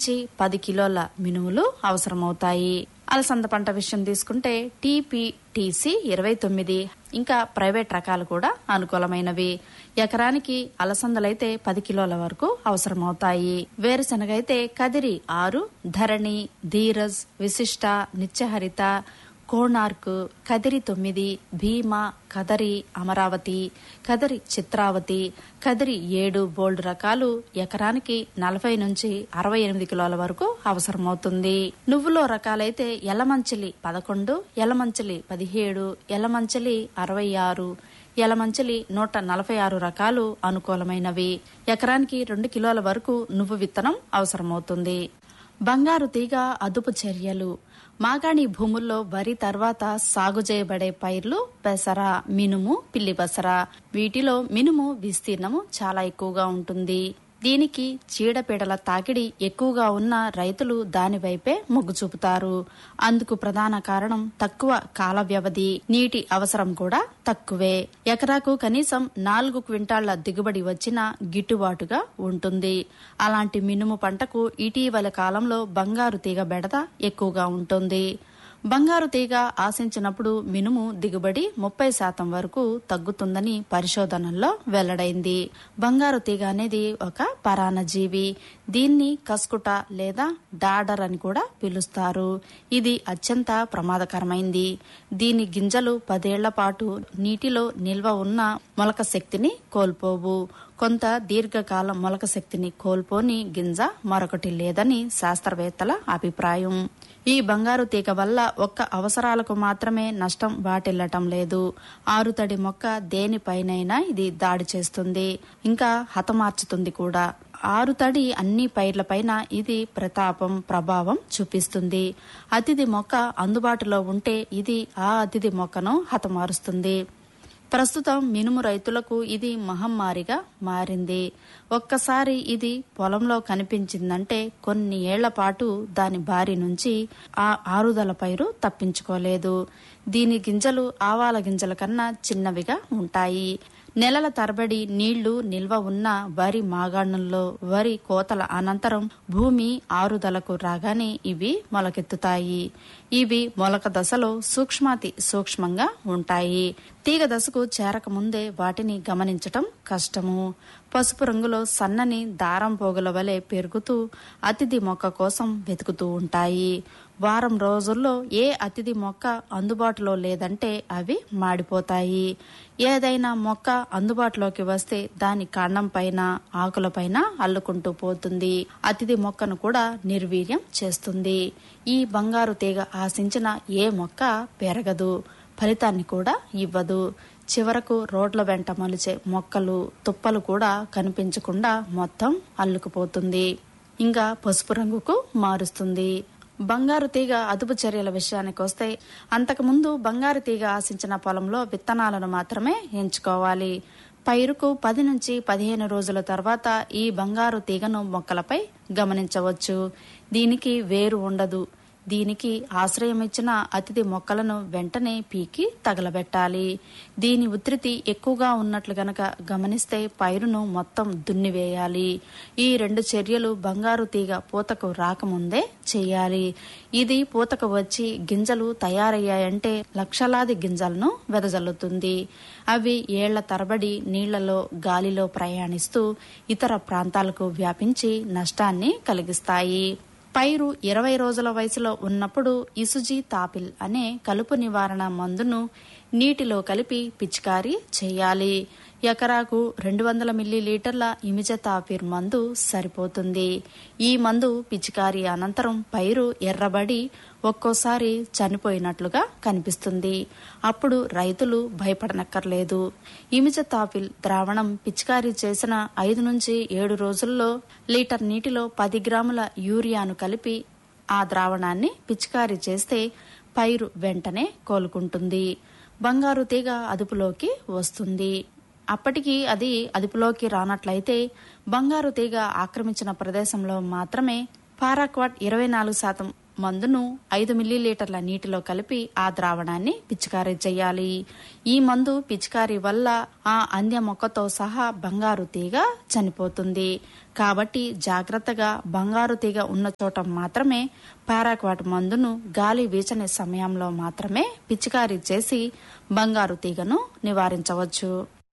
నుంచి పది కిలోల మినుములు అవసరమవుతాయి అలసంద పంట విషయం తీసుకుంటే టీపీటీసీ ఇరవై తొమ్మిది ఇంకా ప్రైవేట్ రకాలు కూడా అనుకూలమైనవి ఎకరానికి అలసందలైతే పది కిలోల వరకు అవసరమవుతాయి వేరుశనగ అయితే కదిరి ఆరు ధరణి ధీరజ్ విశిష్ట నిత్యహరిత కోణార్క్ కదిరి తొమ్మిది భీమా కదరి అమరావతి కదరి చిత్రావతి కదిరి ఏడు బోల్డ్ రకాలు ఎకరానికి నలభై నుంచి అరవై ఎనిమిది కిలోల వరకు అవసరమవుతుంది నువ్వులో రకాలైతే ఎలమంచిలి పదకొండు ఎలమంచిలి పదిహేడు ఎలమంచిలి అరవై ఆరు ఎలమంచిలి నూట నలభై ఆరు రకాలు అనుకూలమైనవి ఎకరానికి రెండు కిలోల వరకు నువ్వు విత్తనం అవసరమవుతుంది బంగారు తీగ అదుపు చర్యలు మాగాణి భూముల్లో వరి తర్వాత సాగు చేయబడే పైర్లు పెసర మినుము పిల్లి పెసర వీటిలో మినుము విస్తీర్ణము చాలా ఎక్కువగా ఉంటుంది దీనికి చీడపీడల తాకిడి ఎక్కువగా ఉన్న రైతులు దానివైపే మొగ్గు చూపుతారు అందుకు ప్రధాన కారణం తక్కువ కాల వ్యవధి నీటి అవసరం కూడా తక్కువే ఎకరాకు కనీసం నాలుగు క్వింటాళ్ల దిగుబడి వచ్చినా గిట్టుబాటుగా ఉంటుంది అలాంటి మినుము పంటకు ఇటీవల కాలంలో బంగారు తీగ బెడద ఎక్కువగా ఉంటుంది బంగారు తీగ ఆశించినప్పుడు మినుము దిగుబడి ముప్పై శాతం వరకు తగ్గుతుందని పరిశోధనల్లో వెల్లడైంది బంగారు తీగ అనేది ఒక పరాన్నజీవి దీన్ని కస్కుట లేదా డాడర్ అని కూడా పిలుస్తారు ఇది అత్యంత ప్రమాదకరమైంది దీని గింజలు పదేళ్ల పాటు నీటిలో నిల్వ ఉన్న మొలక శక్తిని కోల్పోవు కొంత దీర్ఘకాలం మొలక శక్తిని కోల్పోని గింజ మరొకటి లేదని శాస్త్రవేత్తల అభిప్రాయం ఈ బంగారు తీగ వల్ల ఒక్క అవసరాలకు మాత్రమే నష్టం వాటిల్లటం లేదు ఆరుతడి మొక్క దేనిపైనైనా ఇది దాడి చేస్తుంది ఇంకా హతమార్చుతుంది కూడా ఆరుతడి అన్ని పైర్లపైన ఇది ప్రతాపం ప్రభావం చూపిస్తుంది అతిథి మొక్క అందుబాటులో ఉంటే ఇది ఆ అతిథి మొక్కను హతమారుస్తుంది ప్రస్తుతం మినుము రైతులకు ఇది మహమ్మారిగా మారింది ఒక్కసారి ఇది పొలంలో కనిపించిందంటే కొన్ని ఏళ్ల పాటు దాని బారి నుంచి ఆ ఆరుదల పైరు తప్పించుకోలేదు దీని గింజలు ఆవాల గింజల కన్నా చిన్నవిగా ఉంటాయి నెలల తరబడి నీళ్లు నిల్వ ఉన్న వరి మాగాణంలో వరి కోతల అనంతరం భూమి ఆరుదలకు రాగానే ఇవి మొలకెత్తుతాయి ఇవి మొలక దశలో సూక్ష్మాతి సూక్ష్మంగా ఉంటాయి తీగ దశకు చేరకముందే వాటిని గమనించటం కష్టము పసుపు రంగులో సన్నని దారం పోగుల వలె పెరుగుతూ అతిథి మొక్క కోసం వెతుకుతూ ఉంటాయి వారం రోజుల్లో ఏ అతిథి మొక్క అందుబాటులో లేదంటే అవి మాడిపోతాయి ఏదైనా మొక్క అందుబాటులోకి వస్తే దాని కాండం పైన ఆకులపైన అల్లుకుంటూ పోతుంది అతిథి మొక్కను కూడా నిర్వీర్యం చేస్తుంది ఈ బంగారు తీగ ఆశించిన ఏ మొక్క పెరగదు ఫలితాన్ని కూడా ఇవ్వదు చివరకు రోడ్ల వెంట మొలిచే మొక్కలు తుప్పలు కూడా కనిపించకుండా మొత్తం అల్లుకుపోతుంది ఇంకా పసుపు రంగుకు మారుస్తుంది బంగారు తీగ అదుపు చర్యల విషయానికి వస్తే అంతకుముందు బంగారు తీగ ఆశించిన పొలంలో విత్తనాలను మాత్రమే ఎంచుకోవాలి పైరుకు పది నుంచి పదిహేను రోజుల తర్వాత ఈ బంగారు తీగను మొక్కలపై గమనించవచ్చు దీనికి వేరు ఉండదు దీనికి ఆశ్రయం ఇచ్చిన అతిథి మొక్కలను వెంటనే పీకి తగలబెట్టాలి దీని ఉధృతి ఎక్కువగా ఉన్నట్లు గనక గమనిస్తే పైరును మొత్తం దున్నివేయాలి ఈ రెండు చర్యలు బంగారు తీగ పూతకు రాకముందే చేయాలి ఇది పూతకు వచ్చి గింజలు తయారయ్యాయంటే లక్షలాది గింజలను వెదజల్లుతుంది అవి ఏళ్ల తరబడి నీళ్లలో గాలిలో ప్రయాణిస్తూ ఇతర ప్రాంతాలకు వ్యాపించి నష్టాన్ని కలిగిస్తాయి పైరు ఇరవై రోజుల వయసులో ఉన్నప్పుడు ఇసుజీ తాపిల్ అనే కలుపు నివారణ మందును నీటిలో కలిపి పిచికారీ చేయాలి ఎకరాకు రెండు వందల మిల్లీలీటర్ల ఇమిజతాపిర్ మందు సరిపోతుంది ఈ మందు పిచికారీ అనంతరం పైరు ఎర్రబడి ఒక్కోసారి చనిపోయినట్లుగా కనిపిస్తుంది అప్పుడు రైతులు భయపడనక్కర్లేదు ఇమిజతాపిల్ ద్రావణం పిచికారీ చేసిన ఐదు నుంచి ఏడు రోజుల్లో లీటర్ నీటిలో పది గ్రాముల యూరియాను కలిపి ఆ ద్రావణాన్ని పిచికారీ చేస్తే పైరు వెంటనే కోలుకుంటుంది బంగారు తీగ అదుపులోకి వస్తుంది అప్పటికి అది అదుపులోకి రానట్లయితే బంగారు తీగ ఆక్రమించిన ప్రదేశంలో మాత్రమే పారాక్వాట్ ఇరవై నాలుగు శాతం మందును ఐదు మిల్లీలీటర్ల నీటిలో కలిపి ఆ ద్రావణాన్ని పిచికారీ చేయాలి ఈ మందు పిచికారీ వల్ల ఆ అంద్య మొక్కతో సహా బంగారు తీగ చనిపోతుంది కాబట్టి జాగ్రత్తగా బంగారు తీగ ఉన్న చోట మాత్రమే పారాక్వాట్ మందును గాలి వీచని సమయంలో మాత్రమే పిచికారీ చేసి బంగారు తీగను నివారించవచ్చు